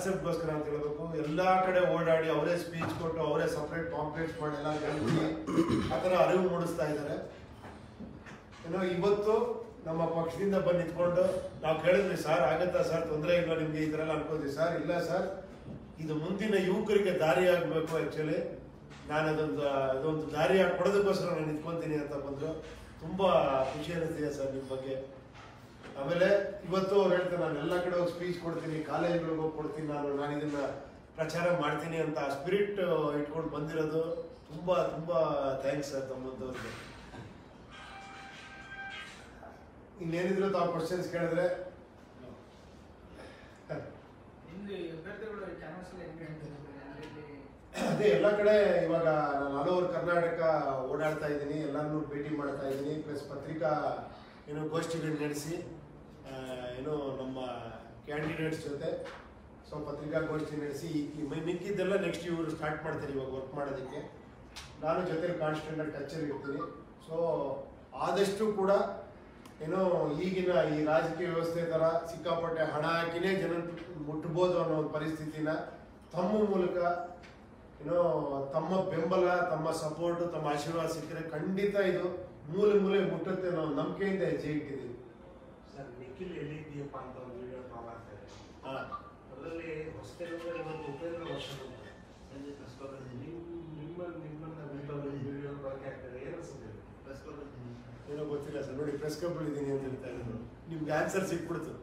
ಕಾನ್ಸೆಪ್ಟ್ಗೋಸ್ಕರ ಅಂತ ಹೇಳ್ಬೇಕು ಎಲ್ಲಾ ಕಡೆ ಓಡಾಡಿ ಅವರೇ ಸ್ಪೀಚ್ ಕೊಟ್ಟು ಅವರೇ ಸಪ್ರೇಟ್ ಕಾಂಪ್ಲೆಕ್ಸ್ ಮಾಡಿ ಎಲ್ಲ ಹೇಳಿ ಆ ಥರ ಅರಿವು ಮೂಡಿಸ್ತಾ ಇದ್ದಾರೆ ಏನೋ ಇವತ್ತು ನಮ್ಮ ಪಕ್ಷದಿಂದ ಬಂದು ನಿಂತ್ಕೊಂಡು ನಾವು ಕೇಳಿದ್ವಿ ಸರ್ ಆಗತ್ತಾ ಸರ್ ತೊಂದರೆ ಇಲ್ಲ ನಿಮ್ಗೆ ಈ ಥರ ಎಲ್ಲ ಅನ್ಕೋದ್ವಿ ಸರ್ ಇಲ್ಲ ಸರ್ ಇದು ಮುಂದಿನ ಯುವಕರಿಗೆ ದಾರಿ ಆಗಬೇಕು ಆ್ಯಕ್ಚುಲಿ ನಾನು ಅದೊಂದು ಅದೊಂದು ದಾರಿ ಆಗಿ ಕೊಡೋದಕ್ಕೋಸ್ಕರ ನಾನು ನಿಂತ್ಕೊಂತೀನಿ ಅಂತ ಬಂದ್ರು ತುಂಬಾ ಖುಷಿ ಅನಿಸ್ತಿದೆ ಸರ್ ನಿಮ್ಮ ಬಗ್ಗೆ ಆಮೇಲೆ ಇವತ್ತು ಅವ್ರು ಹೇಳ್ತಾರೆ ನಾನು ಎಲ್ಲ ಕಡೆ ಹೋಗಿ ಸ್ಪೀಚ್ ಕೊಡ್ತೀನಿ ಕಾಲೇಜ್ಗಳಿಗೆ ಹೋಗಿ ಕೊಡ್ತೀನಿ ನಾನು ನಾನು ಇದನ್ನ ಪ್ರಚಾರ ಮಾಡ್ತೀನಿ ಅಂತ ಸ್ಪಿರಿಟ್ ಇಟ್ಕೊಂಡು ಬಂದಿರೋದು ತುಂಬಾ ತುಂಬಾ ಥ್ಯಾಂಕ್ಸ್ ಸರ್ ತಮ್ಮಂತವ್ರಿಗೆ ಇನ್ನೇನಿದ್ರು ತಾವು ಕ್ವಶನ್ಸ್ ಕೇಳಿದ್ರೆ ನಿಮ್ದು ಅಭ್ಯರ್ಥಿಗಳು ಚಾನಲ್ಸ್ ಹೆಂಗೆ ಹೇಳ್ತಿದ್ದಾರೆ ಅಂದ್ರೆ ಇಲ್ಲಿ ಅದೇ ಎಲ್ಲ ಕಡೆ ಇವಾಗ ನಾನು ಆಲ್ ಓವರ್ ಕರ್ನಾಟಕ ಓಡಾಡ್ತಾ ಇದ್ದೀನಿ ಎಲ್ಲರನ್ನೂ ಭೇಟಿ ಮಾಡ್ತಾ ಇದ್ದೀನಿ ಪ್ಲಸ್ ಪತ್ರಿಕಾ ಏನು ಗೋಷ್ಠಿಗಳು ನಡೆಸಿ ಆ, ಏನು ನಮ್ಮ ಕ್ಯಾಂಡಿಡೇಟ್ಸ್ ಜೊತೆ ಸೊ ಪತ್ರಿಕಾಗೋಷ್ಠಿ ನಡೆಸಿ ಈ- ಈ ಮಿ- ಮಿಕ್ಕಿದ್ದೆಲ್ಲ ನೆಕ್ಸ್ಟ್ ಇವರು ಸ್ಟಾರ್ಟ್ ಮಾಡ್ತಾರೆ ಇವಾಗ ವರ್ಕ್ ಮಾಡೋದಕ್ಕೆ ನಾನು ಜೊತೆ ಕಾನ್ಸ್ಟೆಂಟ್ ಟಚಲ್ಲಿ ಇರ್ತೀನಿ ಸೊ ಆದಷ್ಟು ಕೂಡ ಏನೋ ಈಗಿನ ಈ ರಾಜಕೀಯ ವ್ಯವಸ್ಥೆ ತರ ಸಿಕ್ಕಾಪಟ್ಟೆ ಹಣ ಹಾಕಿನೇ ಜನ ಮುಟ್ಬೋದು ಅನ್ನೋ ಒಂದು ಪರಿಸ್ಥಿತಿನ ತಮ್ಮ ಮೂಲಕ ಏನೋ ತಮ್ಮ ಬೆಂಬಲ ತಮ್ಮ ಸಪೋರ್ಟ್ ತಮ್ಮ ಆಶೀರ್ವಾದ ಸಿಕ್ಕರೆ ಖಂಡಿತ ಇದು ಮೂಲೆ ಮೂಲೆ ಮುಟ್ಟುತ್ತೆ ಅನ್ನೋ ಒಂದು ನಂಬಿಕೆಯಿಂದ ಹೆಜ್ಜೆ ಇಟ್ಟಿದ್ದೀವಿ ಸರ್ ನಿಖಿಲ್ ಎಲ್ಲಿದ್ದೀಯಪ್ಪ ಅಂತ ಒಂದು ವಿಡಿಯೋ ಟ್ರಾಲ್ ಆಗ್ತಾ ಇದೆ ಹಾ. ಅದರಲ್ಲಿ ಹೊಸತೆಲ್ಲಂದ್ರೆ ಇವತ್ತು ಉಪೇಂದ್ರ ವರ್ಷ ಸಂಜೆ ಪ್ರೆಸ್ ನಿಮ್ಮ ನಿಮ್ಮನ್ನ ವಿಡಿಯೋ ಬಳಕೆ ಆಗ್ತದೆ ಏನು ಅನ್ಸುತ್ತೆ ಪ್ರೆಸ್ ಏನೋ ಗೊತ್ತಿಲ್ಲ ಸರ್ ನೋಡಿ ಪ್ರೆಸ್ ಕ್ಲಬ್ ಇದ್ದೀನಿ ಅಂತ ಹೇಳ್ತಾ ಇದ್ರು ನಿಮ್ಗೆ ಆನ್ಸರ್ ಸಿಕ್ಬಿಡ್ತು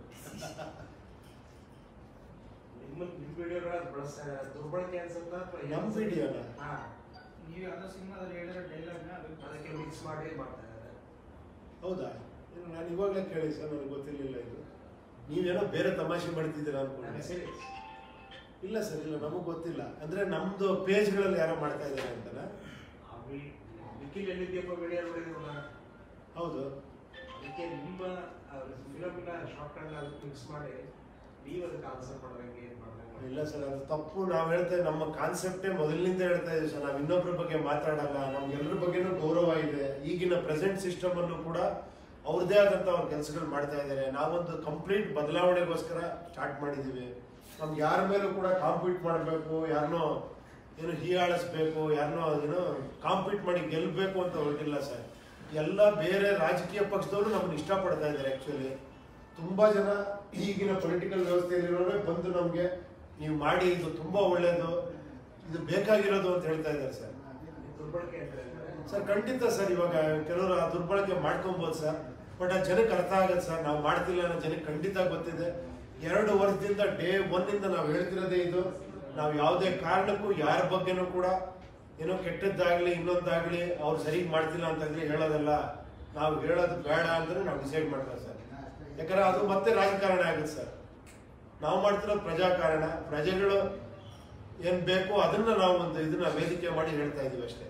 ನಿಮ್ಮ ನಿಮ್ಮ ವಿಡಿಯೋಗಳ ಬಳಸ ದುರ್ಬಳಕೆ ಅನ್ಸುತ್ತಾ ಅಥವಾ ಏನು ನಮ್ಮ ಅನ್ಸುತ್ತೆ? ವಿಡಿಯೋನ ಹಾ ನೀವು ಯಾವ್ದೋ ಸಿನಿಮಾದಲ್ಲಿ ಹೇಳಿರೋ ಡೈಲಾಗ್ನ ಅದಕ್ಕೆ ಮಿಕ್ಸ್ ಮಾಡಿ ಮಾಡ್ತಾ ಇದ್ದಾರೆ ಹೌದಾ ಏನು ನಾನು ಇವಾಗಲೇ ಕೇಳಿ ಸರ್ ನನಗೆ ಗೊತ್ತಿರಲಿಲ್ಲ ಇದು ನೀವೇನೋ ಬೇರೆ ತಮಾಷೆ ಮಾಡ್ತಿದ್ದೀರಾ ನಾನು ಅನ್ಕೊಂಡೆ serious. ಇಲ್ಲ ಸರ್ ಇಲ್ಲ ನಮಗೆ ಗೊತ್ತಿಲ್ಲ ಅಂದ್ರೆ ನಮ್ದು ಪೇಜ್ಗಳಲ್ಲಿ ಯಾರೋ ಮಾಡ್ತಾ ಇದ್ದಾರೆ ಅಂತನಾ ಆ ವಿ- ನಿಖಿಲ್ ಎಲ್ಲಿದ್ದೀಯಪ್ಪ ವಿಡಿಯೋ ನೋಡಿದ್ರಲ್ಲ ಹೌದು ಅದಕ್ಕೆ ನಿಮ್ಮ ಫಿಲಮ್ನ ಶಾರ್ಟ್ ಕಟ್ ಅದಕ್ಕೆ ಮಿಕ್ಸ್ ಮಾಡಿ ನೀವು ಅದಕ್ಕೆ ಆನ್ಸರ್ ಮಾಡ್ದಂಗೆ ಏನು ಮಾಡ್ದಂಗೆ ಇಲ್ಲ ಸರ್ ಅದು ತಪ್ಪು ನಾವು ಹೇಳ್ತೇವೆ ನಮ್ಮ ಕಾನ್ಸೆಪ್ಟೇ ಮೊದಲಿನಿಂದ ಹೇಳ್ತಾ ಇದ್ದೀವಿ ಸರ್ ನಾವು ಇನ್ನೊಬ್ಬರ ಬಗ್ಗೆ ಮಾತಾಡಲ್ಲ ನಮ್ಗೆಲ್ಲರ ಬಗ್ಗೆನೂ ಗೌರವ ಇದೆ ಈಗಿನ ಪ್ರೆಸೆಂಟ್ ಸಿಸ್ಟಮ್ ಅಲ್ಲೂ ಕೂಡ ಅವ್ರದ್ದೇ ಆದಂತ ಅವ್ರ ಕೆಲಸಗಳು ಮಾಡ್ತಾ ಇದ್ದಾರೆ ನಾವೊಂದು ಕಂಪ್ಲೀಟ್ ಬದಲಾವಣೆಗೋಸ್ಕರ ಸ್ಟಾರ್ಟ್ ಮಾಡಿದೀವಿ ನಮ್ಗೆ ಯಾರ ಮೇಲೂ ಕೂಡ ಕಾಂಪೀಟ್ ಮಾಡಬೇಕು ಯಾರನ್ನೋ ಏನು ಹೀಯಾಳಿಸ್ಬೇಕು ಯಾರನ್ನೋ ಏನೋ ಕಾಂಪೀಟ್ ಮಾಡಿ ಗೆಲ್ಲಬೇಕು ಅಂತ ಹೊರಟಿಲ್ಲ ಸರ್ ಎಲ್ಲ ಬೇರೆ ರಾಜಕೀಯ ಪಕ್ಷದವರು ನಮ್ಮನ್ನ ಇಷ್ಟಪಡ್ತಾ ಇದ್ದಾರೆ ಆಕ್ಚುಲಿ ತುಂಬಾ ಜನ ಈಗಿನ ಪೊಲಿಟಿಕಲ್ ವ್ಯವಸ್ಥೆಯಲ್ಲಿರೋರೇ ಬಂದು ನಮ್ಗೆ ನೀವು ಮಾಡಿ ಇದು ತುಂಬಾ ಒಳ್ಳೇದು ಇದು ಬೇಕಾಗಿರೋದು ಅಂತ ಹೇಳ್ತಾ ಇದ್ದಾರೆ ಸರ್ ದುರ್ಬಳಕೆ ಅಂತ ಹೇಳಿದ್ರೆ ಸರ್ ಖಂಡಿತ ಸರ್ ಇವಾಗ ಕೆಲವರು ಆ ದುರ್ಬಳಕೆ ಮಾಡ್ಕೊಬೋದು ಸರ್ ಬಟ್ ಆ ಜನಕ್ಕೆ ಅರ್ಥ ಆಗತ್ತೆ ಸರ್ ನಾವು ಮಾಡ್ತಿಲ್ಲ ಅನ್ನೋ ಜನಕ್ಕೆ ಖಂಡಿತ ಗೊತ್ತಿದೆ ಎರಡು ವರ್ಷದಿಂದ ಡೇ ಒನ್ನಿಂದ ನಾವು ಹೇಳ್ತಿರೋದೇ ಇದು ನಾವು ಯಾವುದೇ ಕಾರಣಕ್ಕೂ ಯಾರ ಬಗ್ಗೆನೂ ಕೂಡ ಏನೋ ಕೆಟ್ಟದ್ದಾಗ್ಲಿ ಇನ್ನೊಂದಾಗ್ಲಿ ಅವ್ರು ಸರಿಗ್ ಮಾಡ್ತಿಲ್ಲ ಅಂತಂದ್ರೆ ಹೇಳೋದಲ್ಲ ನಾವು ಹೇಳೋದು ಬೇಡ ಅಂದ್ರೆ ನಾವು ಡಿಸೈಡ್ ಮಾಡ್ತಾರೆ ಸರ್ ಯಾಕಂದ್ರೆ ಅದು ಮತ್ತೆ ರಾಜಕಾರಣ ಆಗುತ್ತೆ ಸರ್ ನಾವು ಮಾಡ್ತಿರೋದು ಪ್ರಜಾಕಾರಣ ಪ್ರಜೆಗಳು ಏನ್ ಬೇಕೋ ಅದನ್ನ ನಾವು ಒಂದು ಇದನ್ನ ವೇದಿಕೆ ಮಾಡಿ ಹೇಳ್ತಾ ಇದೀವಿ ಅಷ್ಟೇ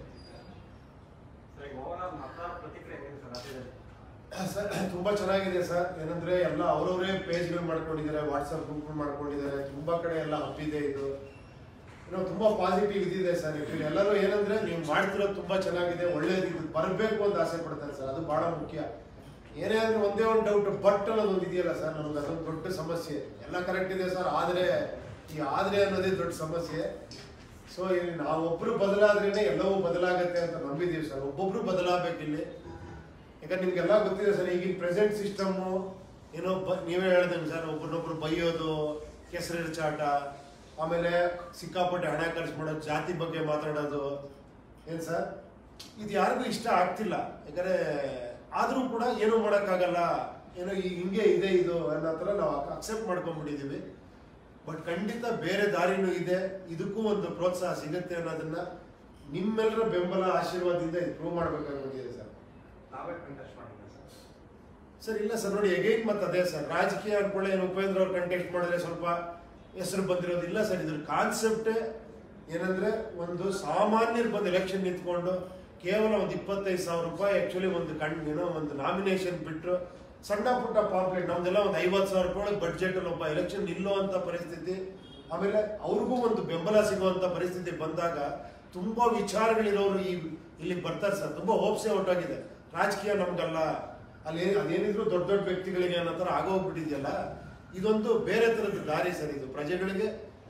ಸರ್ ತುಂಬಾ ಚೆನ್ನಾಗಿದೆ ಸರ್ ಏನಂದ್ರೆ ಎಲ್ಲ ಅವ್ರವರೇ ಪೇಜ್ಗಳು ಮಾಡ್ಕೊಂಡಿದ್ದಾರೆ ವಾಟ್ಸಪ್ ಗ್ರೂಪ್ ಮಾಡ್ಕೊಂಡಿದ್ದಾರೆ ತುಂಬಾ ಕಡೆ ಎಲ್ಲ ಹಬ್ಬಿದೆ ಇದು ಏನೋ ತುಂಬಾ ಪಾಸಿಟಿವ್ ಇದಿದೆ ಸರ್ ಆಕ್ಚುಲಿ ಎಲ್ಲರೂ ಏನಂದ್ರೆ ನೀವು ಮಾಡ್ತಿರೋದು ತುಂಬಾ ಚೆನ್ನಾಗಿದೆ ಒಳ್ಳೇದು ಇದು ಬರಬೇಕು ಅಂತ ಆಸೆ ಪಡ್ತಾರೆ ಸರ್ ಅದು ಬಹಳ ಮುಖ್ಯ ಏನೇ ಅಂದ್ರೆ ಒಂದೇ ಒಂದು ಡೌಟ್ ಬಟ್ ಅನ್ನೋದು ಒಂದು ಇದೆಯಲ್ಲ ಸರ್ ನಮ್ಗೆ ಅದೊಂದು ದೊಡ್ಡ ಸಮಸ್ಯೆ ಎಲ್ಲ ಕರೆಕ್ಟ್ ಇದೆ ಸರ್ ಆದ್ರೆ ಈ ಆದ್ರೆ ಅನ್ನೋದೇ ದೊಡ್ಡ ಸಮಸ್ಯೆ ಸೊ ನಾವೊಬ್ರು ಬದಲಾದ್ರೇನೆ ಎಲ್ಲವೂ ಬದಲಾಗತ್ತೆ ಅಂತ ನಂಬಿದೀವಿ ಸರ್ ಒಬ್ಬೊಬ್ರು ಬದಲಾಗಬೇಕು ಇಲ್ಲಿ ಯಾಕಂದ್ರೆ ನಿಮ್ಗೆಲ್ಲ ಗೊತ್ತಿದೆ ಸರ್ ಈಗಿನ ಪ್ರೆಸೆಂಟ್ ಸಿಸ್ಟಮು ಏನೋ ಬ- ನೀವೇ ಹೇಳ್ದಂಗೆ ಸರ್ ಒಬ್ಬರನ್ನೊಬ್ರು ಬೈಯೋದು ಕೆಸರಿನ ಚಾಟ ಆಮೇಲೆ ಸಿಕ್ಕಾಪಟ್ಟೆ ಹಣ ಖರ್ಚು ಮಾಡೋದು ಜಾತಿ ಬಗ್ಗೆ ಮಾತಾಡೋದು ಏನ್ ಸರ್ ಇದು ಯಾರಿಗೂ ಇಷ್ಟ ಆಗ್ತಿಲ್ಲ ಯಾಕಂದ್ರೆ ಆದ್ರೂ ಕೂಡ ಏನೂ ಮಾಡೋಕ್ಕಾಗಲ್ಲ ಏನೋ ಈ ಹಿಂಗೆ ಇದೆ ಇದು ಅನ್ನೋ ಥರ ನಾವು ಅಕ್ಸೆಪ್ಟ್ ಮಾಡ್ಕೊಂಡ್ಬಿಟ್ಟಿದೀವಿ ಬಟ್ ಖಂಡಿತ ಬೇರೆ ದಾರಿನೂ ಇದೆ ಇದಕ್ಕೂ ಒಂದು ಪ್ರೋತ್ಸಾಹ ಸಿಗುತ್ತೆ ಅನ್ನೋದನ್ನ ನಿಮ್ಮೆಲ್ಲರ ಬೆಂಬಲ ಆಶೀರ್ವಾದದಿಂದ ಇದು ಪ್ರೂವ್ ಮಾಡ್ಬೇಕಾಗಿದೆ ಸರ್ ನಾವೇ ಕಂಟೆಸ್ಟ್ ಮಾಡಿಲ್ಲ ಸರ್ ಸರ್ ಇಲ್ಲ ಸರ್ ನೋಡಿ ಎಗೈನ್ ಮತ್ತೆ ಅದೇ ಸರ್ ರಾಜಕೀಯ ಅನ್ಕೊಳ್ಳಿ ಏನು ಉಪೇಂದ್ರ ಅವ್ರು ಕಂಟೆಕ್ಟ್ ಮಾಡಿದ್ರೆ ಸ್ವಲ್ಪ ಹೆಸರು ಬಂದಿರೋದು ಇಲ್ಲ ಸರ್ ಇದ್ರ ಕಾನ್ಸೆಪ್ಟೇ ಏನಂದ್ರೆ ಒಂದು ಸಾಮಾನ್ಯರು ಬಂದು ಎಲೆಕ್ಷನ್ ನಿಂತ್ಕೊಂಡು ಕೇವಲ ಒಂದು ಇಪ್ಪತ್ತೈದು ಸಾವಿರ ರೂಪಾಯಿ ಆಕ್ಚುಲಿ ಒಂದು ಕಣ್ ಏನೋ ಒಂದು ನಾಮಿನೇಷನ್ ಬಿಟ್ಟರು ಸಣ್ಣ ಪುಟ್ಟ ಪಾಂಪ್ಲೆಟ್ ನಮ್ದೆಲ್ಲ ಒಂದು ಐವತ್ತು ಸಾವಿರ ರೂಪಾಯಿ ಬಡ್ಜೆಟ್ ಅಲ್ಲಿ ಒಬ್ಬ ಎಲೆಕ್ಷನ್ ನಿಲ್ಲುವಂತ ಪರಿಸ್ಥಿತಿ ಆಮೇಲೆ ಅವ್ರಿಗೂ ಒಂದು ಬೆಂಬಲ ಸಿಗುವಂತ ಪರಿಸ್ಥಿತಿ ಬಂದಾಗ ತುಂಬಾ ವಿಚಾರಗಳಿರೋರು ಈ ಇಲ್ಲಿಗೆ ಬರ್ತಾರೆ ಸರ್ ತುಂಬಾ ಹೋಪ್ಸೆ ಹೊರಟಾಗಿದೆ ರಾಜಕೀಯ ನಮ್ಗಲ್ಲ ಅಲ್ಲಿ ಅದೇನಿದ್ರು ದೊಡ್ಡ ದೊಡ್ಡ ವ್ಯಕ್ತಿಗಳಿಗೆ ಅನ್ನೋ ಥರ ಆಗೋಗ್ಬಿಟ್ಟಿದೆಯಲ್ಲ ಇದೊಂದು ಬೇರೆ ಥರದ ದಾರಿ ಸರ್ ಇದು ಪ್ರಜೆಗಳಿಗೆ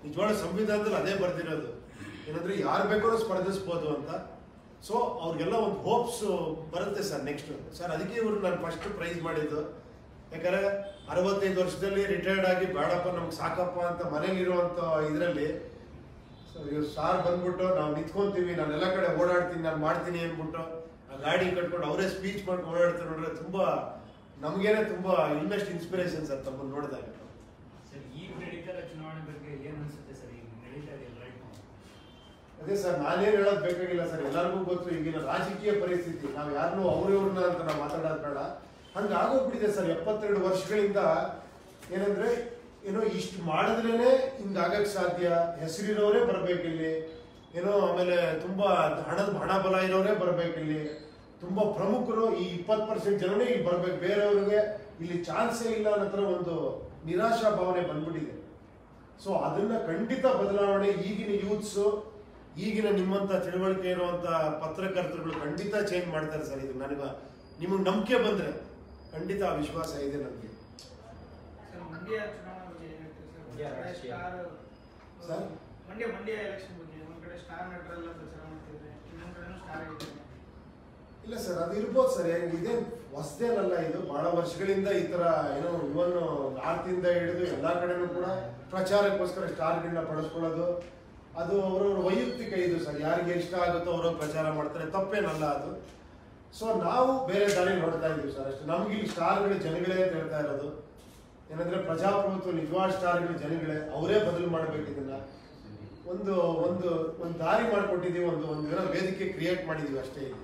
ನಿಜವಾದ ಸಂವಿಧಾನದಲ್ಲಿ ಅದೇ ಬರ್ದಿರೋದು ಏನಂದ್ರೆ ಯಾರು ಬೇಕಾದ್ರೂ ಸ್ಪರ್ಧಿಸ್ಬೋದು ಅಂತ ಸೊ ಅವ್ರಿಗೆಲ್ಲ ಒಂದು ಹೋಪ್ಸ್ ಬರುತ್ತೆ ಸರ್ ನೆಕ್ಸ್ಟ್ ಸರ್ ಅದಕ್ಕೆ ಇವರು ನಾನು ಫಸ್ಟ್ ಪ್ರೈಸ್ ಮಾಡಿದ್ದು ಯಾಕಂದ್ರೆ ಅರವತ್ತೈದು ವರ್ಷದಲ್ಲಿ ರಿಟೈರ್ಡ್ ಆಗಿ ಬೇಡಪ್ಪ ನಮ್ಗೆ ಸಾಕಪ್ಪ ಅಂತ ಮನೇಲಿರುವಂತ ಇದರಲ್ಲಿ ಸೊ ಇವ್ರು ಸಾರ್ ಬಂದ್ಬಿಟ್ಟು ನಾವು ನಿಂತ್ಕೊಂತೀವಿ ನಾನು ಎಲ್ಲ ಕಡೆ ಓಡಾಡ್ತೀನಿ ನಾನು ಮಾಡ್ತೀನಿ ಅಂದ್ಬಿಟ್ಟು ಆ ಗಾಡಿ ಕಟ್ಕೊಂಡು ಅವರೇ ಸ್ಪೀಚ್ ಮಾಡ್ಕೊಂಡು ಓಡಾಡ್ತಾರೆ ನೋಡ್ರೆ ತುಂಬಾ ನಮಗೇನೆ ತುಂಬಾ ಇನ್ನಷ್ಟು ಇನ್ಸ್ಪಿರೇಷನ್ ಸರ್ ತಮ್ಮನ್ನು ನೋಡಿದಾಗ ಸರ್ ಈಗ ನಡೀತಾ ಇರೋ ಚುನಾವಣೆ ಬಗ್ಗೆ ಏನ್ ಅನ್ಸುತ್ತೆ ಸರ್ ಈಗ ನಡೀತಾ ಇದೆಯಲ್ಲ ರೈಟ್ ಅದೇ ಸರ್ ನಾನೇನ್ ಹೇಳೋದ್ ಬೇಕಾಗಿಲ್ಲ ಸರ್ ಎಲ್ಲರಿಗೂ ಗೊತ್ತು ಈಗಿನ ರಾಜಕೀಯ ಪರಿಸ್ಥಿತಿ ನಾವು ಯಾರನ್ನೂ ಅವ್ರ ಇವ್ರನ್ನ ಅಂತ ನಾವು ಮಾತಾಡೋದು ಬೇಡ ಹಂಗ ಆಗೋಗ್ಬಿಟ್ಟಿದೆ ಸರ್ ಎಪ್ಪತ್ತೆರಡು ವರ್ಷಗಳಿಂದ ಏನಂದ್ರೆ ಏನೋ ಇಷ್ಟು ಮಾಡಿದ್ರೇನೆ ಹಿಂಗಾಗಕ್ ಸಾಧ್ಯ ಹೆಸರಿರೋರೇ ಬರ್ಬೇಕಿಲ್ಲಿ ಏನೋ ಆಮೇಲೆ ತುಂಬಾ ಹಣದ ಹಣ ಬಲ ಇರೋರೇ ಬರ್ಬೇಕಿಲ್ಲಿ ತುಂಬಾ ಪ್ರಮುಖರು ಈ ಇಪ್ಪತ್ತು ಪರ್ಸೆಂಟ್ ಜನನೇ ಇಲ್ಲಿ ಬರ್ಬೇಕು ಬೇರೆಯವ್ರಿಗೆ ಇಲ್ಲಿ ಚಾನ್ಸೇ ಇಲ್ಲ ಅನ್ನೋ ಥರ ಒಂದು ನಿರಾಶಾ ಭಾವನೆ ಬಂದ್ಬಿಟ್ಟಿದೆ ಸೊ ಅದನ್ನ ಖಂಡಿತ ಬದಲಾವಣೆ ಈಗಿನ ಯೂತ್ಸ್ ಈಗಿನ ನಿಮ್ಮಂತ ತಿಳುವಳಿಕೆ ಇರುವಂತ ಪತ್ರಕರ್ತರುಗಳು ಖಂಡಿತ ಚೇಂಜ್ ಮಾಡ್ತಾರೆ ಸರ್ ಇದು ನನಗೆ ನಿಮಗೆ ನಂಬಿಕೆ ಬಂದ್ರೆ ಖಂಡಿತ ಆ ವಿಶ್ವಾಸ ಇದೆ ನನಗೆ ಸರ್ ಮಂಡ್ಯ ಚುನಾವಣೆ ಬಗ್ಗೆ ಏನ್ ಹೇಳ್ತೀರಿ ಸರ್? ಮಂಡ್ಯ ಒಂದ್ ಕಡೆ ರಾಜಕೀಯ. Star sir? Mandya Mandya election ಬಗ್ಗೆ ಒಂದ್ ಕಡೆ ಸ್ಟಾರ್ ನಟರೆಲ್ಲ ಪ್ರಚಾರ ಮಾಡ್ತಿದ್ರೆ ಇನ್ನೊಂದ್ ಕಡೆನೂ ಸ್ಟಾರ್ ಆಗಿದ್ದಾರೆ ಇಲ್ಲ ಸರ್ ಅದು ಇರ್ಬೋದು ಸರ್ ಏನ್ ಇದೇ ಹೊಸದೇನಲ್ಲ ಇದು ಬಹಳ ವರ್ಷಗಳಿಂದ ಈ ತರ ಏನೋ ಇವನ್ ನಾರ್ತ್ ಇಂದ ಹಿಡಿದು ಎಲ್ಲಾ ಕಡೆನೂ ಕೂಡ ಪ್ರಚಾರಕ್ಕೋಸ್ಕರ ಸ್ಟಾರ್ಗಳನ್ನ ಬಳಸ್ಕೊಳ್ಳೋದು ಅದು ಅವ್ರವ್ರ ವೈಯಕ್ತಿಕ ಇದು ಸರ್ ಯಾರಿಗೆ ಇಷ್ಟ ಆಗುತ್ತೋ ಅವರು ಪ್ರಚಾರ ಮಾಡ್ತಾರೆ ತಪ್ಪೇನಲ್ಲ ಅದು ಸೊ ನಾವು ಬೇರೆ ದಾರಿ ನೋಡ್ತಾ ಇದೀವಿ ಸರ್ ಅಷ್ಟೇ ನಮ್ಗೆ ಇಲ್ಲಿ ಸ್ಟಾರ್ಗಳು ಜನಗಳೇ ಅಂತ ಹೇಳ್ತಾ ಇರೋದು ಏನಂದ್ರೆ ಪ್ರಜಾಪ್ರಭುತ್ವ ನಿಜವಾದ ಸ್ಟಾರ್ಗಳು ಜನಗಳೇ ಅವರೇ ಬದಲು ಮಾಡ್ಬೇಕು ಇದನ್ನ ಒಂದು ಒಂದು ಒಂದು ದಾರಿ ಮಾಡ್ಕೊಟ್ಟಿದೀವಿ ಒಂದು ಒಂದು ಏನೋ ವೇದಿಕೆ ಕ್ರಿಯೇಟ್ ಮಾಡಿದೀವಿ ಅಷ್ಟೇ ಇಲ್ಲಿ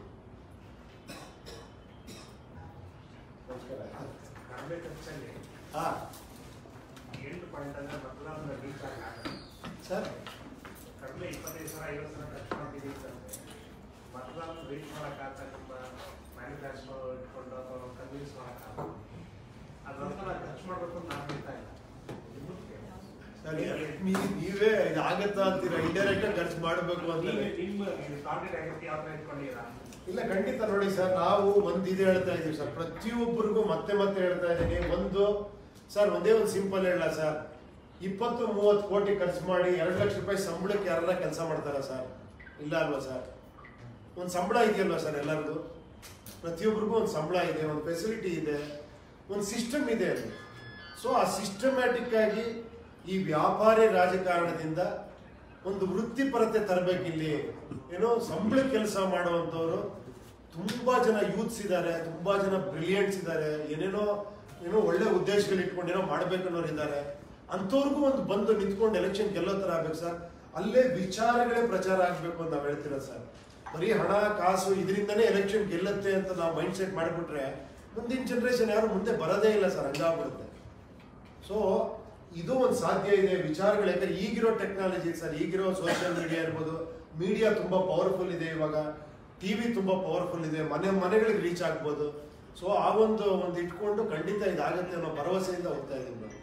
ನಮಸ್ಕಾರ ಕಡಿಮೆ ಖರ್ಚಲ್ಲಿ ಹಾ ಎಂಟು ಪಾಯಿಂಟ್ ಅಂದ್ರೆ ಬದಲಾವಣೆ ರೀಚ್ ಆಗ ಸರ್ ಕಡಿಮೆ ಇಪ್ಪತ್ತೈದು ಸಾವಿರ ಐವತ್ತು ಸಾವಿರ ಖರ್ಚು ಮಾಡಿದ್ದೀವಿ ಸರ್ ಬದಲಾವಣೆ ರೀಚ್ ಮಾಡೋಕ್ಕಾಗ ನಿಮ್ಮ ಮ್ಯಾನುಫ್ಯಾಕ್ಚರ್ ಇಟ್ಕೊಂಡು ಅಥವಾ ಕನ್ವಿನ್ಸ್ ಮಾಡೋಕ್ಕಾಗ ಅದೊಂಥರ ಖರ್ಚು ಮಾಡಬೇಕು ಅಂತ ನಾನು ಹೇಳ್ತಾ ಇಲ್ಲ ಸರ್ ನೀ- ನೀವೇ ಇದು ಆಗತ್ತಾ ಅಂತೀರಾ ಇಂಡೈರೆಕ್ಟ್ ಖರ್ಚು ಮಾಡಬೇಕು ಅಂತ ನೀವು ನಿಮ್ಮ ಟಾರ್ಗೆಟ್ ಆಗತ್ತೆ ಯಾವ ಥರ ಇಟ್ಕೊಂಡಿರಾ ಇಲ್ಲ ಖಂಡಿತ ನೋಡಿ ಸರ್ ನಾವು ಒಂದು ಇದು ಹೇಳ್ತಾ ಇದೀವಿ ಸರ್ ಪ್ರತಿಯೊಬ್ಬರಿಗೂ ಮತ್ತೆ ಮತ್ತೆ ಹೇಳ್ತಾ ಇದ್ದೀನಿ ಒಂದು ಸರ್ ಒಂದೇ ಒಂದು ಸಿಂಪಲ್ ಹೇಳ ಸರ್ ಇಪ್ಪತ್ತು ಮೂವತ್ತು ಕೋಟಿ ಖರ್ಚು ಮಾಡಿ ಎರಡು ಲಕ್ಷ ರೂಪಾಯಿ ಸಂಬಳಕ್ಕೆ ಯಾರೆಲ್ಲ ಕೆಲಸ ಮಾಡ್ತಾರ ಸರ್ ಇಲ್ಲ ಅಲ್ವಾ ಸರ್ ಒಂದು ಸಂಬಳ ಇದೆಯಲ್ವಾ ಸರ್ ಎಲ್ಲರಿಗೂ ಪ್ರತಿಯೊಬ್ಬರಿಗೂ ಒಂದು ಸಂಬಳ ಇದೆ ಒಂದು ಫೆಸಿಲಿಟಿ ಇದೆ ಒಂದು ಸಿಸ್ಟಮ್ ಇದೆ ಅಲ್ಲಿ ಸೊ ಆ ಸಿಸ್ಟಮ್ಯಾಟಿಕ್ ಆಗಿ ಈ ವ್ಯಾಪಾರಿ ರಾಜಕಾರಣದಿಂದ ಒಂದು ವೃತ್ತಿಪರತೆ ತರಬೇಕಿಲ್ಲಿ ಏನೋ ಸಂಬಳ ಕೆಲಸ ಮಾಡುವಂಥವ್ರು ತುಂಬಾ ಜನ ಯೂತ್ಸ್ ಇದ್ದಾರೆ ತುಂಬಾ ಜನ ಬ್ರಿಲಿಯಂಟ್ಸ್ ಇದ್ದಾರೆ ಏನೇನೋ ಏನೋ ಒಳ್ಳೆ ಉದ್ದೇಶಗಳು ಇಟ್ಕೊಂಡು ಏನೋ ಮಾಡ್ಬೇಕನ್ನೋರು ಇದ್ದಾರೆ ಅಂಥವ್ರಿಗೂ ಒಂದು ಬಂದು ನಿಂತ್ಕೊಂಡು ಎಲೆಕ್ಷನ್ ಗೆಲ್ಲೋ ಥರ ಆಗ್ಬೇಕು ಸರ್ ಅಲ್ಲೇ ವಿಚಾರಗಳೇ ಪ್ರಚಾರ ಆಗ್ಬೇಕು ಅಂತ ನಾವು ಹೇಳ್ತಿರೋದು ಸರ್ ಬರೀ ಹಣ ಕಾಸು ಇದರಿಂದನೇ ಎಲೆಕ್ಷನ್ ಗೆಲ್ಲುತ್ತೆ ಅಂತ ನಾವು ಮೈಂಡ್ ಸೆಟ್ ಮಾಡಿಬಿಟ್ರೆ ಮುಂದಿನ ಜನರೇಷನ್ ಯಾರು ಮುಂದೆ ಬರೋದೇ ಇಲ್ಲ ಸರ್ ಹಂಗಾಗ್ಬಿಡುತ್ತೆ ಸೊ ಇದು ಒಂದು ಸಾಧ್ಯ ಇದೆ ವಿಚಾರಗಳು ಯಾಕಂದ್ರೆ ಈಗಿರೋ ಟೆಕ್ನಾಲಜಿ ಸರ್ ಈಗಿರೋ ಸೋಷಿಯಲ್ ಮೀಡಿಯಾ ಇರ್ಬೋದು ಮೀಡಿಯಾ ತುಂಬಾ ಪವರ್ಫುಲ್ ಇದೆ ಇವಾಗ ಟಿವಿ ತುಂಬಾ ಪವರ್ಫುಲ್ ಇದೆ ಮನೆ ಮನೆಗಳಿಗೆ ರೀಚ್ ಆಗ್ಬೋದು ಸೊ ಆ ಒಂದು ಒಂದು ಇಟ್ಕೊಂಡು ಖಂಡಿತ ಇದಾಗತ್ತೆ ಅನ್ನೋ ಭರವಸೆಯಿಂದ ಹೋಗ್ತಾ ಇದ್ದೀವಿ ನಾವು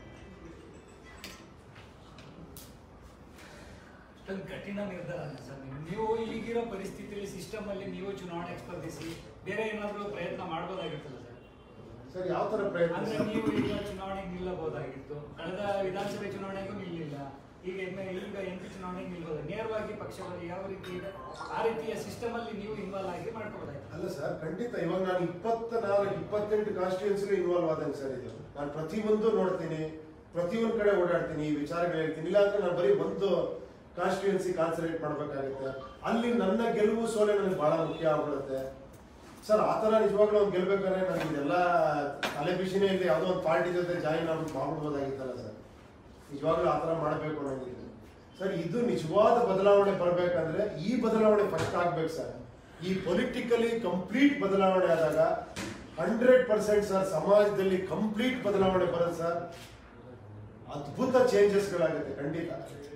ಅಷ್ಟೊಂದು ಕಠಿಣ ನಿರ್ಧಾರ ಸರ್ ನೀವು ನೀವು ಈಗಿರೋ ಪರಿಸ್ಥಿತಿಯಲ್ಲಿ ಸಿಸ್ಟಮ್ ಅಲ್ಲಿ ನೀವು ಚುನಾವಣೆಗೆ ಸ್ಪರ್ಧಿಸಿ ಬೇರೆ ಏನಾದರೂ ಪ್ರಯತ್ನ ಮಾಡ್ಬೋದಾಗಿತ್ತಲ್ಲ ಸರ್ ಸರ್ ಯಾವ ತರ ಪ್ರಯತ್ನ ಅಂದ್ರೆ ಸರ್? ನೀವು ಈಗ ಚುನಾವಣೆಗೆ ನಿಲ್ಲಬಹುದಾಗಿತ್ತು ಕಳೆದ ವಿಧಾನಸಭೆ ಚುನಾವಣೆಗೂ ನಿಲ್ಲಿಲ್ಲ ಈಗ ಇನ್ನು ಈಗ ಎಂ ಪಿ ಚುನಾವಣೆಗೆ ನಿಲ್ಬಹುದು ನೇರವಾಗಿ ಪಕ್ಷಗಳು ಯಾವ ರೀತಿ ಇದೆ ಆ ರೀತಿಯ ಸಿಸ್ಟಮ್ ಅಲ್ಲಿ ನೀವು ಇನ್ವಾಲ್ವ್ ಆಗಿ ಮಾಡ್ಕೋಬೋದಾಗಿತ್ತು ಅಲ್ಲ ಸರ್ ಖಂಡಿತ ಇವಾಗ ನಾನು ಇಪ್ಪತ್ತ ನಾಲ್ಕು ಇಪ್ಪತ್ತೆಂಟು ಕಾನ್ಸ್ಟಿಟ್ಯೂನ್ಸಿಗೆ ಇನ್ವಾಲ್ವ್ ಆದಂಗೆ ಸರ್ ಇದು ನಾನು ಪ್ರತಿಯೊಂದು ನೋಡ್ತೀನಿ ಪ್ರತಿಯೊಂದು ಕಡೆ ಓಡಾಡ್ತೀನಿ ಈ ವಿಚಾರಗಳು ಹೇಳ್ತೀನಿ ಇಲ್ಲ ಅಂದ್ರೆ ನಾನು ಬರೀ ಒಂದು ಕಾನ್ಸ್ಟಿಟ್ಯೂನ್ಸಿ ಕಾನ್ಸಂಟ್ರೇಟ್ ಮಾಡ್ಬೇಕಾಗುತ್ತೆ ಅಲ್ಲಿ ನನ್ನ ಗೆಲುವು ಸೋಲೆ ನನಗೆ ಬಹಳ ಮುಖ್ಯ ಆಗ್ಬಿಡುತ್ತೆ ಸರ್ ಆ ಥರ ನಿಜವಾಗ್ಲೂ ಅವ್ನು ಗೆಲ್ಬೇಕಾದ್ರೆ ನನಗೆ ಇದೆಲ್ಲ ತಲೆ ಬಿಸಿನೇ ಇದೆ ಯಾವುದೋ ಒಂದು ಪಾರ್ಟಿ ಜೊತೆ ಜಾಯಿನ್ ಆಗ್ಬಿಟ್ಟು ಮಾಡ್ಬಿಡ್ಬೋದಾಗಿತ್ತಲ್ಲ ಸರ್ ನಿಜವಾಗ್ಲೂ ಆ ಥರ ಮಾಡಬೇಕು ಅನ್ನೋದಿದೆ ಸರ್ ಇದು ನಿಜವಾದ ಬದಲಾವಣೆ ಬರಬೇಕಂದ್ರೆ ಈ ಬದಲಾವಣೆ ಫಸ್ಟ್ ಆಗ್ಬೇಕು ಸರ್ ಈ ಪೊಲಿಟಿಕಲಿ ಕಂಪ್ಲೀಟ್ ಬದಲಾವಣೆ ಆದಾಗ ಹಂಡ್ರೆಡ್ ಪರ್ಸೆಂಟ್ ಸರ್ ಸಮಾಜದಲ್ಲಿ ಕಂಪ್ಲೀಟ್ ಬದಲಾವಣೆ ಬರುತ್ತೆ ಸರ್ ಅದ್ಭುತ ಚೇಂಜಸ್ಗಳಾಗುತ್ತೆ ಖಂಡಿತ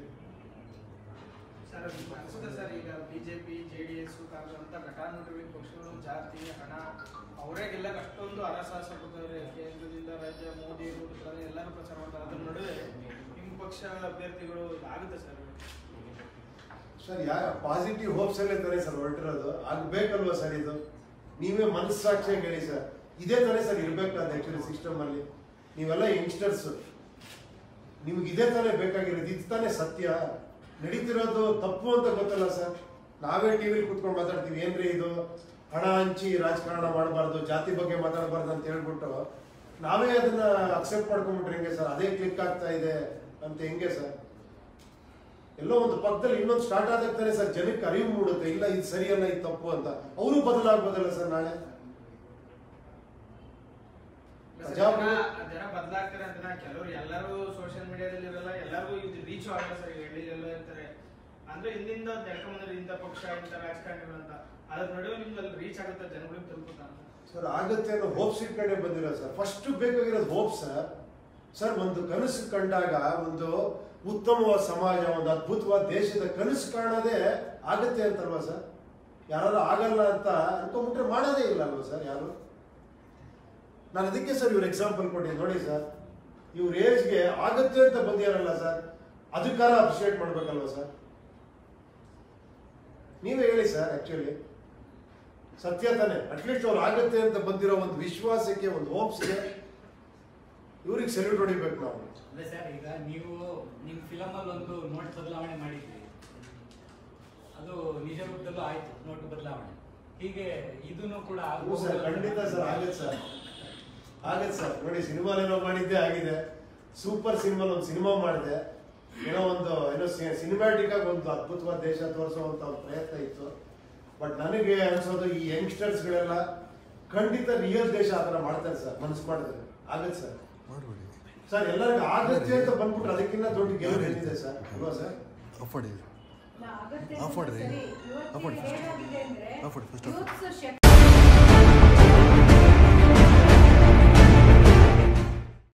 ಸರ್ ಅನ್ಸುತ್ತೆ ಸರ್ ಈಗ BJP J D S Congress ಅಂತ ಘಟಾನುಘಟಿ ಪಕ್ಷಗಳು ಜಾತಿ ಹಣ ಅವರೇ ಗೆಲ್ಲಕ್ಕೆ ಅಷ್ಟೊಂದು ಹರಸಾಹಸ ಪಡ್ತಾರೆ ಕೇಂದ್ರದಿಂದ ರಾಜ್ಯ ಮೋದಿ ನೋಡ್ತಾರೆ ಎಲ್ಲರೂ ಪ್ರಚಾರ ಮಾಡ್ತಾರೆ ಅದ್ರ ನಡುವೆ ನಿಮ್ಮ ಪಕ್ಷ ಅಭ್ಯರ್ಥಿಗಳು ಆಗುತ್ತೆ ಸರ್ ಸರ್ ಯಾರ ಪಾಸಿಟಿವ್ ಹೋಪ್ಸ್ ಅಲ್ಲೇ ತಾನೇ ಸರ್ ಹೊರಟಿರೋದು ಆಗ್ಬೇಕಲ್ವಾ ಸರ್ ಇದು ನೀವೇ ಮನಸ್ಸಾಕ್ಷಿಯಾಗಿ ಹೇಳಿ ಸರ್ ಇದೇ ತಾನೇ ಸರ್ ಇರ್ಬೇಕಾದ ಆಕ್ಚುಲಿ ಸಿಸ್ಟಮ್ ಅಲ್ಲಿ ನೀವೆಲ್ಲ ಯಂಗ್ಸ್ಟರ್ಸ್ ನಿಮ್ಗೆ ಇದೇ ತಾನೇ ಬೇಕಾಗಿರೋದು ಇದು ತಾನೇ ಸತ್ಯ ನಡೀತಿರೋದು ತಪ್ಪು ಅಂತ ಗೊತ್ತಲ್ಲ ಸರ್ ನಾವೇ ಟಿವಿಲಿ ಕುತ್ಕೊಂಡು ಮಾತಾಡ್ತೀವಿ ಏನ್ರಿ ಇದು ಹಣ ಹಂಚಿ ರಾಜಕಾರಣ ಮಾಡಬಾರ್ದು ಜಾತಿ ಬಗ್ಗೆ ಮಾತಾಡಬಾರ್ದು ಅಂತ ಹೇಳ್ಬಿಟ್ಟು ನಾವೇ ಅದನ್ನ ಅಕ್ಸೆಪ್ಟ್ ಮಾಡ್ಕೊಂಡ್ಬಿಟ್ರೆ ಹೆಂಗೆ ಸರ್ ಅದೇ ಕ್ಲಿಕ್ ಆಗ್ತಾ ಇದೆ ಅಂತ ಹೆಂಗೆ ಸರ್ ಎಲ್ಲೋ ಒಂದು ಪಕ್ಕದಲ್ಲಿ ಇನ್ನೊಂದು ಸ್ಟಾರ್ಟ್ ಆದಾಗ ತಾನೇ ಸರ್ ಜನಕ್ಕೆ ಅರಿವು ಮೂಡುತ್ತೆ ಇಲ್ಲ ಇದು ಸರಿಯಲ್ಲ ಇದು ತಪ್ಪು ಅಂತ ಅವರು ಬದಲಾಗ್ಬೋದಲ್ಲ ಸರ್ ನಾಳೆ ಜನ ಜನ ಬದಲಾಗ್ತಾರೆ ಅಂತ ನಾ ಕೆಲವರು ಎಲ್ಲರೂ ಸೋಷಿಯಲ್ ಮೀಡಿಯಾದಲ್ಲಿ ಇರಲ್ಲ ಎಲ್ಲರಿಗೂ ಇದು ರೀಚ್ ಆಗಲ್ಲ ಸರ್ ಈಗ ಹಳ್ಳಿಲೆಲ್ಲ ಇರ್ತಾರೆ ಅಂದ್ರೆ ಹಿಂದಿಂದ ನಡ್ಕೊಂಡ್ಬಂದ್ರೆ ಇಂಥ ಪಕ್ಷ ಇಂಥ ರಾಜಕಾರಣಿಗಳು ಅಂತ ಅದ್ರ ನಡುವೆ ನಿಮ್ಗೆ ಅಲ್ಲಿ ರೀಚ್ ಆಗುತ್ತೆ ಜನಗಳಿಗೆ ತಲುಪುತ್ತಾ ಅಂತ ಸರ್ ಆಗತ್ತೆ ಅನ್ನೋ ಹೋಪ್ಸ್ ಇಟ್ಕೊಂಡೇ ಬಂದಿರೋ ಸರ್ ಫಸ್ಟ್ ಬೇಕಾಗಿರೋದು ಹೋಪ್ ಸರ್ ಸರ್ ಒಂದು ಕನಸು ಕಂಡಾಗ ಒಂದು ಉತ್ತಮವಾದ ಸಮಾಜ ಒಂದು ಅದ್ಭುತವಾದ ದೇಶದ ಕನಸು ಕಾಣೋದೇ ಆಗತ್ತೆ ಅಂತಲ್ವಾ ಸರ್ ಯಾರು ಆಗಲ್ಲ ಅಂತ ಅನ್ಕೊಂಡ್ಬಿಟ್ರೆ ಮಾಡೋದೇ ಇಲ್ಲ ಅಲ್ವಾ ಸರ್ ಯಾರು ನಾನು ಅದಕ್ಕೆ ಸರ್ ಇವ್ರ ಎಕ್ಸಾಂಪಲ್ ಕೊಟ್ಟಿದ್ದೀನಿ ನೋಡಿ ಸರ್ ಇವ್ರ ಏಜ್ಗೆ ಆಗತ್ತೆ ಅಂತ ಬಂದಿರಲ್ಲ ಸರ್ ಅದಕ್ಕಾರ ಅಪ್ರಿಷಿಯೇಟ್ ಮಾಡ್ಬೇಕಲ್ವಾ ಸರ್ ನೀವೇ ಹೇಳಿ ಸರ್ ಆಕ್ಚುಲಿ ಸತ್ಯ ತಾನೆ ಅಟ್ಲೀಸ್ಟ್ ಅವ್ರು ಆಗತ್ತೆ ಅಂತ ಬಂದಿರೋ ಒಂದು ವಿಶ್ವಾಸಕ್ಕೆ ಒಂದು ಹೋಪ್ಸ್ಗೆ ಇವ್ರಿಗೆ ಸೆಲ್ಯೂಟ್ ಹೊಡಿಬೇಕು ನಾವು ಅದೇ ಸರ್ ಈಗ ನೀವು ನಿಮ್ಮ ಫಿಲಮ್ ಅಲ್ಲಿ ಒಂದು ನೋಟ್ ಬದಲಾವಣೆ ಮಾಡಿದ್ರಿ ಅದು ನಿಜ ರೂಪದಲ್ಲೂ ಆಯ್ತು ನೋಟ್ ಬದಲಾವಣೆ ಹೀಗೆ ಇದನ್ನು ಕೂಡ ಹ್ಞೂ ಸರ್ ಖಂಡಿತ ಸರ್ ಆಗತ್ತೆ ಸರ್ ಆಗತ್ತೆ ಸರ್ ನೋಡಿ ಸಿನಿಮಾಲೇನೋ ಮಾಡಿದ್ದೆ ಆಗಿದೆ ಸೂಪರ್ ಸಿನಿಮಾ ಒಂದು ಸಿನಿಮಾ ಮಾಡಿದೆ ಏನೋ ಒಂದು ಏನೋ ಸಿನಿಮ್ಯಾಟಿಕ್ ಆಗಿ ಒಂದು ಅದ್ಭುತವಾದ ದೇಶ ತೋರಿಸುವಂತ ಒಂದು ಪ್ರಯತ್ನ ಇತ್ತು ಬಟ್ ನನಗೆ ಅನ್ಸೋದು ಈ ಯಂಗ್ಸ್ಟರ್ಸ್ಗಳೆಲ್ಲ ಖಂಡಿತ ರಿಯಲ್ ದೇಶ ಆ ಥರ ಮಾಡ್ತಾರೆ ಸರ್ ಮನಸ್ಸು ಮಾಡಿದ್ರೆ ಆಗತ್ತೆ ಸರ್ ಮಾಡಬೇಡಿ ಸರ್ ಎಲ್ಲರಿಗೂ ಆಗತ್ತೆ ಅಂತ ಬಂದ್ಬಿಟ್ರೆ ಅದಕ್ಕಿಂತ ದೊಡ್ಡ ಗೆಲುವು ಏನಿದೆ ಸರ್ ಅಲ್ವಾ ಸರ್ ಆಫ್ ಮಾಡಿ ಆಗತ್ತೆ ಆಫ್ ಮಾಡ್ರಿ. ಸರಿ ಆಫ್ ಮಾಡಿ ಇವತ್ತಿಗೆ first. ಏನಾಗಿದೆ ಅಂದ್ರೆ ಆಫ್ ಮಾಡಿ first ಆಫ್ ಮಾಡಿ. ಯೂತ್ಸ್